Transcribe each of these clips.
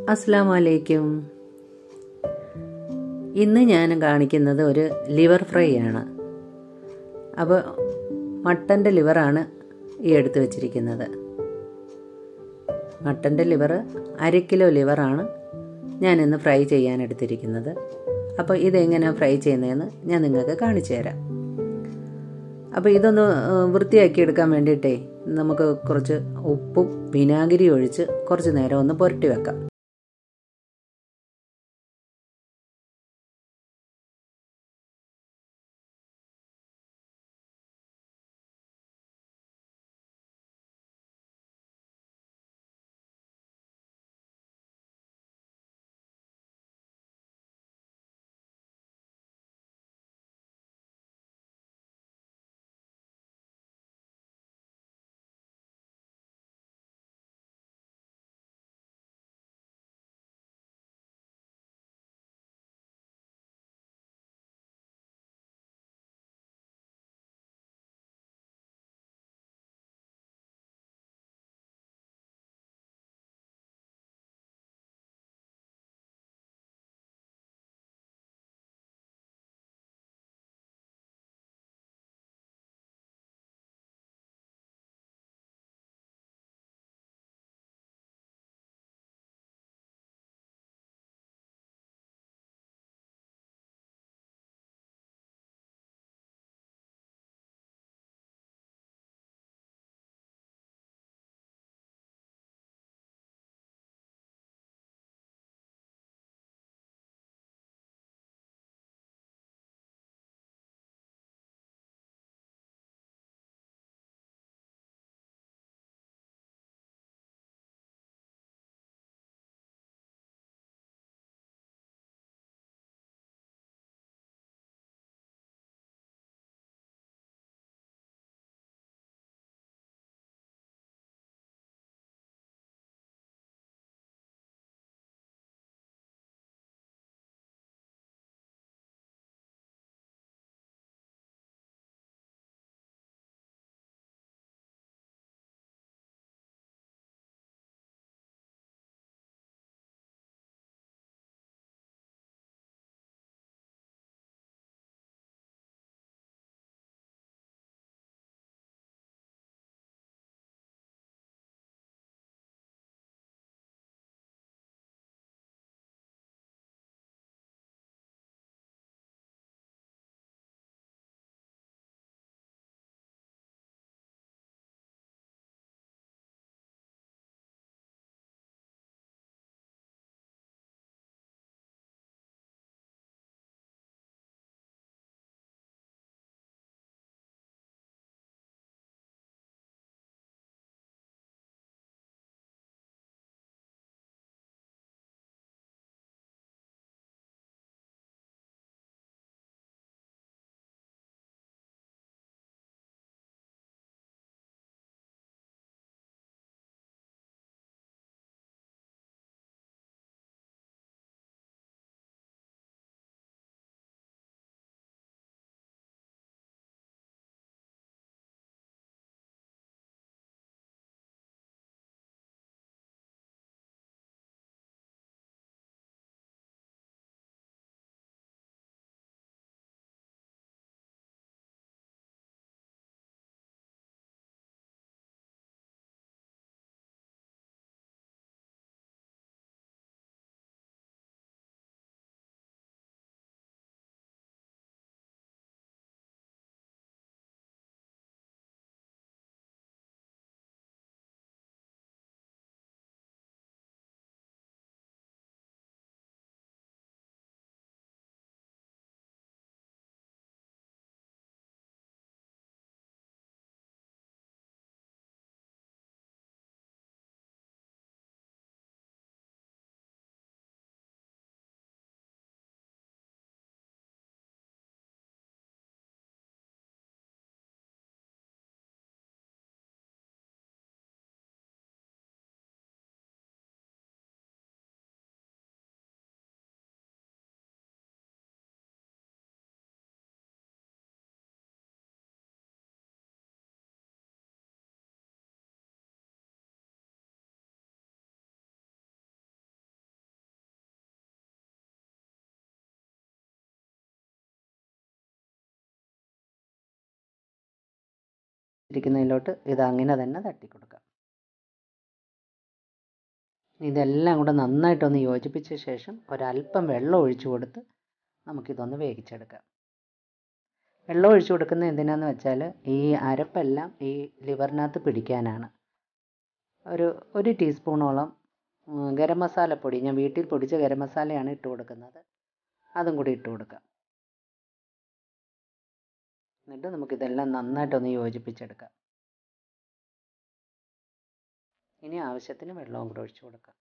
അസ്സാം വലൈക്കും ഇന്ന് ഞാൻ കാണിക്കുന്നത് ഒരു ലിവർ ഫ്രൈ ആണ് അപ്പോൾ മട്ടൻ്റെ ലിവറാണ് ഈ എടുത്തു വച്ചിരിക്കുന്നത് മട്ടൻ്റെ ലിവർ അര കിലോ ലിവറാണ് ഞാൻ ഇന്ന് ഫ്രൈ ചെയ്യാൻ എടുത്തിരിക്കുന്നത് അപ്പോൾ ഇതെങ്ങനെയാണ് ഫ്രൈ ചെയ്യുന്നതെന്ന് ഞാൻ നിങ്ങൾക്ക് കാണിച്ചു തരാം അപ്പോൾ ഇതൊന്ന് വൃത്തിയാക്കി എടുക്കാൻ വേണ്ടിയിട്ടേ നമുക്ക് കുറച്ച് ഉപ്പും വിനാഗിരി ഒഴിച്ച് കുറച്ച് നേരം ഒന്ന് പുരട്ടി വെക്കാം വെച്ചിരിക്കുന്നതിലോട്ട് ഇത് അങ്ങനെ തന്നെ തട്ടി കൊടുക്കാം ഇതെല്ലാം കൂടെ നന്നായിട്ടൊന്ന് യോജിപ്പിച്ച ശേഷം ഒരല്പം വെള്ളം ഒഴിച്ചു കൊടുത്ത് നമുക്കിതൊന്ന് വേവിച്ചെടുക്കാം വെള്ളം ഒഴിച്ചു കൊടുക്കുന്നത് എന്തിനാന്ന് വെച്ചാൽ ഈ അരപ്പെല്ലാം ഈ ലിവറിനകത്ത് പിടിക്കാനാണ് ഒരു ഒരു ടീസ്പൂണോളം ഉം, ഗരം മസാലപ്പൊടി ഞാൻ വീട്ടിൽ പൊടിച്ച ഗരം മസാലയാണ് ഇട്ട് കൊടുക്കുന്നത് അതും കൂടി ഇട്ട് കൊടുക്കാം എന്നിട്ട് നമുക്കിതെല്ലാം നന്നായിട്ടൊന്ന് യോജിപ്പിച്ചെടുക്കാം ഇനി ആവശ്യത്തിന് വെള്ളവും കൂടെ ഒഴിച്ചു കൊടുക്കാം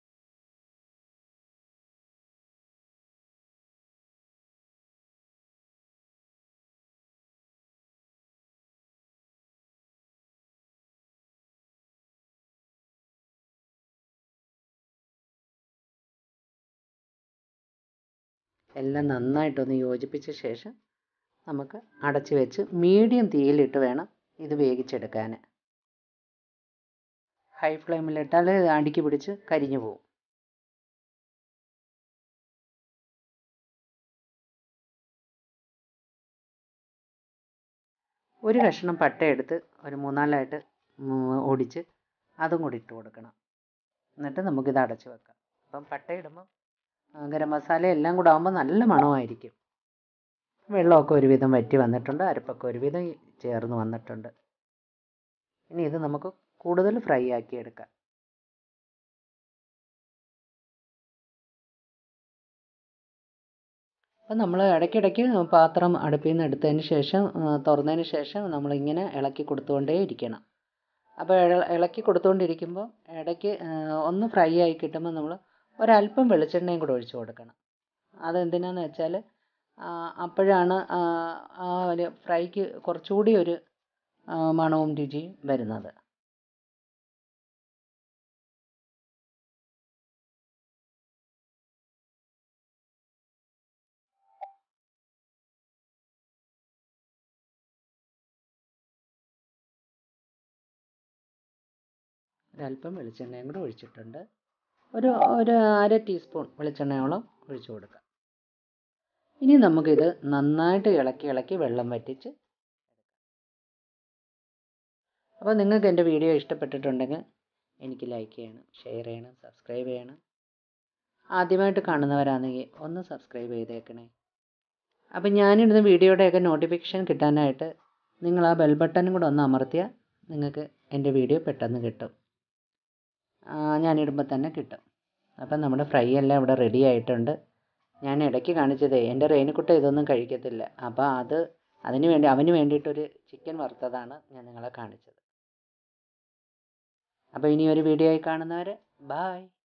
എല്ലാം നന്നായിട്ടൊന്ന് യോജിപ്പിച്ച ശേഷം നമുക്ക് അടച്ച് വെച്ച് മീഡിയം തീയിലിട്ട് വേണം ഇത് വേവിച്ചെടുക്കാൻ ഹൈ ഫ്ലെയിമിലിട്ടാൽ അടിക്ക് പിടിച്ച് കരിഞ്ഞു പോകും ഒരു കഷ്ണം പട്ട എടുത്ത് ഒരു മൂന്നാലായിട്ട് ഉം, ഒടിച്ച് അതും കൂടി ഇട്ട് കൊടുക്കണം എന്നിട്ട് നമുക്കിത് അടച്ച് വെക്കാം അപ്പം പട്ട ഇടുമ്പം ആ, ഗരം മസാല എല്ലാം കൂടെ ആകുമ്പോൾ നല്ല മണമായിരിക്കും വെള്ളമൊക്കെ ഒരുവിധം വറ്റി വന്നിട്ടുണ്ട് അരപ്പൊക്കെ ഒരുവിധം ചേർന്ന് വന്നിട്ടുണ്ട് ഇനി ഇത് നമുക്ക് കൂടുതൽ ഫ്രൈ ആക്കി എടുക്കാം അപ്പം നമ്മൾ ഇടയ്ക്കിടയ്ക്ക് പാത്രം അടുപ്പിൽ നിന്ന് എടുത്തതിന് ശേഷം ആ, തുറന്നതിന് ശേഷം നമ്മളിങ്ങനെ ഇളക്കി കൊടുത്തുകൊണ്ടേ ഇരിക്കണം അപ്പോൾ ഇള- ഇളക്കി കൊടുത്തുകൊണ്ടിരിക്കുമ്പോൾ ഇടയ്ക്ക് ആ, ഒന്ന് ഫ്രൈ ആയി കിട്ടുമ്പോൾ നമ്മൾ ഒരല്പം വെളിച്ചെണ്ണയും കൂടെ ഒഴിച്ച് കൊടുക്കണം അതെന്തിനാന്ന് വെച്ചാൽ അപ്പോഴാണ് ആ ആ ഒരു ഫ്രൈക്ക് കുറച്ചുകൂടി ഒരു ആ, മണവും രുചിയും വരുന്നത് ഒരല്പം വെളിച്ചെണ്ണയും കൂടെ ഒഴിച്ചിട്ടുണ്ട് ഒരു ഒരു അര ടീസ്പൂൺ വെളിച്ചെണ്ണയോളം ഒഴിച്ചു കൊടുക്കാം ഇനി നമുക്കിത് നന്നായിട്ട് ഇളക്കി ഇളക്കി വെള്ളം വറ്റിച്ച് അപ്പോൾ നിങ്ങൾക്ക് എൻ്റെ വീഡിയോ ഇഷ്ടപ്പെട്ടിട്ടുണ്ടെങ്കിൽ എനിക്ക് ലൈക്ക് ചെയ്യണം ഷെയർ ചെയ്യണം സബ്സ്ക്രൈബ് ചെയ്യണം ആദ്യമായിട്ട് കാണുന്നവരാണെങ്കിൽ ഒന്ന് സബ്സ്ക്രൈബ് ചെയ്തേക്കണേ അപ്പം ഞാനിടുന്ന വീഡിയോയുടെയൊക്കെ നോട്ടിഫിക്കേഷൻ കിട്ടാനായിട്ട് നിങ്ങൾ ആ ബെൽ ബട്ടണും കൂടെ ഒന്ന് അമർത്തിയാൽ നിങ്ങൾക്ക് എൻ്റെ വീഡിയോ പെട്ടെന്ന് കിട്ടും ആ, ഞാനിടുമ്പോൾ തന്നെ കിട്ടും അപ്പം നമ്മുടെ ഫ്രൈ എല്ലാം ഇവിടെ റെഡി ആയിട്ടുണ്ട് ഞാൻ ഇടയ്ക്ക് കാണിച്ചതേ എൻ്റെ റേനിക്കുട്ട ഇതൊന്നും കഴിക്കത്തില്ല അപ്പോൾ അത് അതിന് വേണ്ടി അവന് വേണ്ടിയിട്ടൊരു ചിക്കൻ വറുത്തതാണ് ഞാൻ നിങ്ങളെ കാണിച്ചത് അപ്പോൾ ഇനി ഒരു വീഡിയോ ആയി കാണുന്നവരെ ബായ്